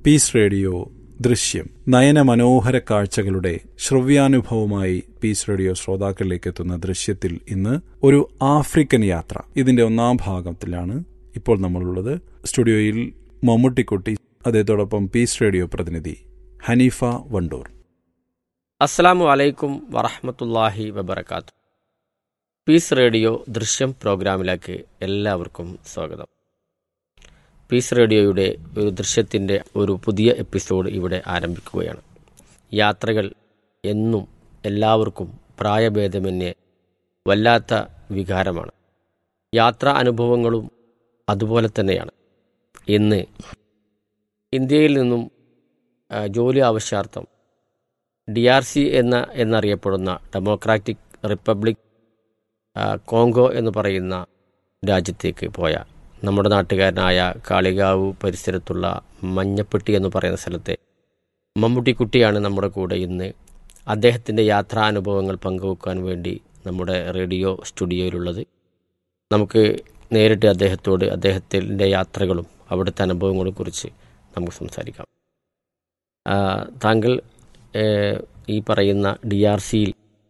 piece radio ദൃശ്യം നയനമനോഹര കാഴ്ചകളുടെ ശ്രവ്യാനുഭവമായി piece radio ശ്രോതാക്കളിലേക്ക് എത്തുന്ന ദൃശ്യത്തിൽ ഇന്ന് ഒരു ആഫ്രിക്കൻ യാത്ര ഇതിന്റെ ഒന്നാം ഭാഗത്തിലാണ് ഇപ്പോൾ നമ്മളുള്ളത് സ്റ്റുഡിയോയിൽ മമ്മൂട്ടിക്കുട്ടി അദ്ദേഹത്തോടൊപ്പം പീസ് റേഡിയോ പ്രതിനിധി ഹനീഫ വണ്ടൂർ അസ്സാമു അലൈക്കും വറഹമത്തല്ലാഹി വബർക്കാത്തു പീസ് റേഡിയോ ദൃശ്യം പ്രോഗ്രാമിലേക്ക് എല്ലാവർക്കും സ്വാഗതം പീസ് റേഡിയോയുടെ ഒരു ദൃശ്യത്തിൻ്റെ ഒരു പുതിയ എപ്പിസോഡ് ഇവിടെ ആരംഭിക്കുകയാണ് യാത്രകൾ എന്നും എല്ലാവർക്കും പ്രായഭേദമന്യേ വല്ലാത്ത വികാരമാണ് യാത്രാ അനുഭവങ്ങളും അതുപോലെ തന്നെയാണ് ഇന്ന് ഇന്ത്യയിൽ നിന്നും ആ, ജോലി ആവശ്യാർത്ഥം ഡി ആർ സി എന്ന എന്നറിയപ്പെടുന്ന ഡെമോക്രാറ്റിക് റിപ്പബ്ലിക് ആ, കോങ്കോ എന്ന് പറയുന്ന രാജ്യത്തേക്ക് പോയ നമ്മുടെ നാട്ടുകാരനായ കാളികാവ് പരിസരത്തുള്ള മഞ്ഞപ്പെട്ടി എന്ന് പറയുന്ന സ്ഥലത്തെ മമ്മൂട്ടിക്കുട്ടിയാണ് നമ്മുടെ കൂടെ ഇന്ന് അദ്ദേഹത്തിൻ്റെ യാത്രാനുഭവങ്ങൾ പങ്കുവെക്കാൻ വേണ്ടി നമ്മുടെ റേഡിയോ സ്റ്റുഡിയോയിലുള്ളത് നമുക്ക് നേരിട്ട് അദ്ദേഹത്തോട് അദ്ദേഹത്തിൻ്റെ യാത്രകളും അവിടുത്തെ അനുഭവങ്ങളെ കുറിച്ച് നമുക്ക് സംസാരിക്കാം ആ, താങ്കൾ ഏഹ്, ഈ പറയുന്ന ഡി ആർ സിയിൽ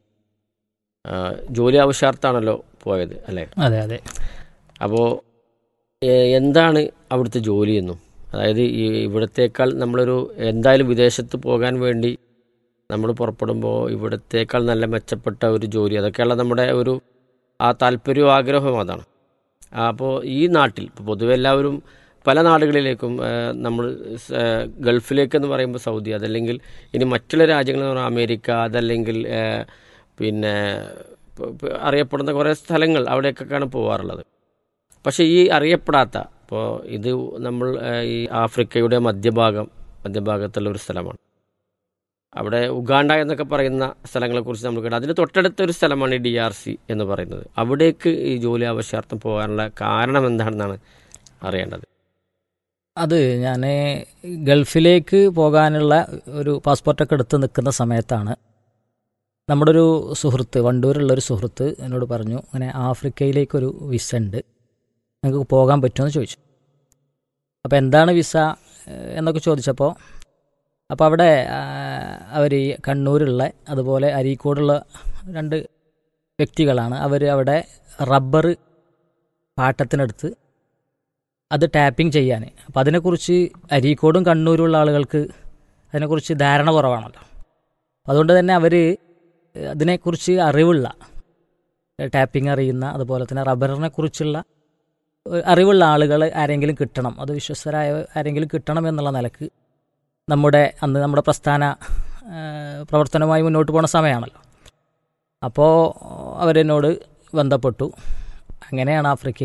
ജോലി ആവശ്യാർത്ഥാണല്ലോ പോയത് അല്ലേ അതെ അതെ അപ്പോൾ എന്താണ് അവിടുത്തെ ജോലിയെന്നും അതായത് ഈ ഇവിടത്തേക്കാൾ നമ്മളൊരു എന്തായാലും വിദേശത്ത് പോകാൻ വേണ്ടി നമ്മൾ പുറപ്പെടുമ്പോൾ ഇവിടത്തേക്കാൾ നല്ല മെച്ചപ്പെട്ട ഒരു ജോലി അതൊക്കെയുള്ള നമ്മുടെ ഒരു ആ താല്പര്യവും ആഗ്രഹവും അതാണ് അപ്പോൾ ഈ നാട്ടിൽ ഇപ്പോൾ പൊതുവെ എല്ലാവരും പല നാടുകളിലേക്കും ആ, നമ്മൾ സ- ഗൾഫിലേക്കെന്ന് പറയുമ്പോൾ സൗദി അതല്ലെങ്കിൽ ഇനി മറ്റുള്ള രാജ്യങ്ങൾ എന്ന് പറഞ്ഞാൽ അമേരിക്ക അതല്ലെങ്കിൽ ആ, പിന്നെ ഇപ്പൊ- ഇപ്പൊ അറിയപ്പെടുന്ന കുറേ സ്ഥലങ്ങൾ അവിടേക്കൊക്കെയാണ് പോകാറുള്ളത് പക്ഷേ ഈ അറിയപ്പെടാത്ത ഇപ്പോൾ ഇത് നമ്മൾ ആ, ഈ ആഫ്രിക്കയുടെ മധ്യഭാഗം മധ്യഭാഗത്തുള്ള ഒരു സ്ഥലമാണ് അവിടെ ഉഗാണ്ട എന്നൊക്കെ പറയുന്ന സ്ഥലങ്ങളെക്കുറിച്ച് നമ്മൾ കേട്ടു അതിന് തൊട്ടടുത്ത ഒരു സ്ഥലമാണ് ഈ ഡി ആർ സി എന്ന് പറയുന്നത് അവിടേക്ക് ഈ ജോലി ആവശ്യാർത്ഥം പോകാനുള്ള കാരണം എന്താണെന്നാണ് അറിയേണ്ടത് അത് ഞാൻ ഗൾഫിലേക്ക് പോകാനുള്ള ഒരു പാസ്പോർട്ടൊക്കെ എടുത്ത് നിൽക്കുന്ന സമയത്താണ് നമ്മുടെ ഒരു സുഹൃത്ത് വണ്ടൂരുള്ള ഒരു സുഹൃത്ത് എന്നോട് പറഞ്ഞു അങ്ങനെ ആഫ്രിക്കയിലേക്കൊരു വിസ ഉണ്ട് നിങ്ങൾക്ക് പോകാൻ പറ്റുമെന്ന് ചോദിച്ചു അപ്പോൾ എന്താണ് വിസ ഏഹ്, എന്നൊക്കെ ചോദിച്ചപ്പോൾ അപ്പോൾ അവിടെ അവർ ഈ കണ്ണൂരുള്ള അതുപോലെ അരീക്കോടുള്ള രണ്ട് വ്യക്തികളാണ് അവർ അവിടെ റബ്ബർ പാട്ടത്തിനെടുത്ത് അത് ടാപ്പിംഗ് ചെയ്യാൻ അപ്പം അതിനെക്കുറിച്ച് അരീക്കോടും കണ്ണൂരുള്ള ആളുകൾക്ക് അതിനെക്കുറിച്ച് ധാരണ കുറവാണല്ലോ അതുകൊണ്ട് തന്നെ അവർ അതിനെക്കുറിച്ച് അറിവുള്ള ടാപ്പിംഗ് അറിയുന്ന അതുപോലെ തന്നെ റബ്ബറിനെ കുറിച്ചുള്ള ഒരു അറിവുള്ള ആളുകൾ ആരെങ്കിലും കിട്ടണം അത് വിശ്വസ്തരായ ആരെങ്കിലും കിട്ടണം എന്നുള്ള നിലക്ക് നമ്മുടെ അന്ന് നമ്മുടെ പ്രസ്ഥാന ആ, പ്രവർത്തനവുമായി മുന്നോട്ട് പോണ സമയമാണല്ലോ അപ്പോൾ അവരെന്നോട് ബന്ധപ്പെട്ടു അങ്ങനെയാണ് ആഫ്രിക്ക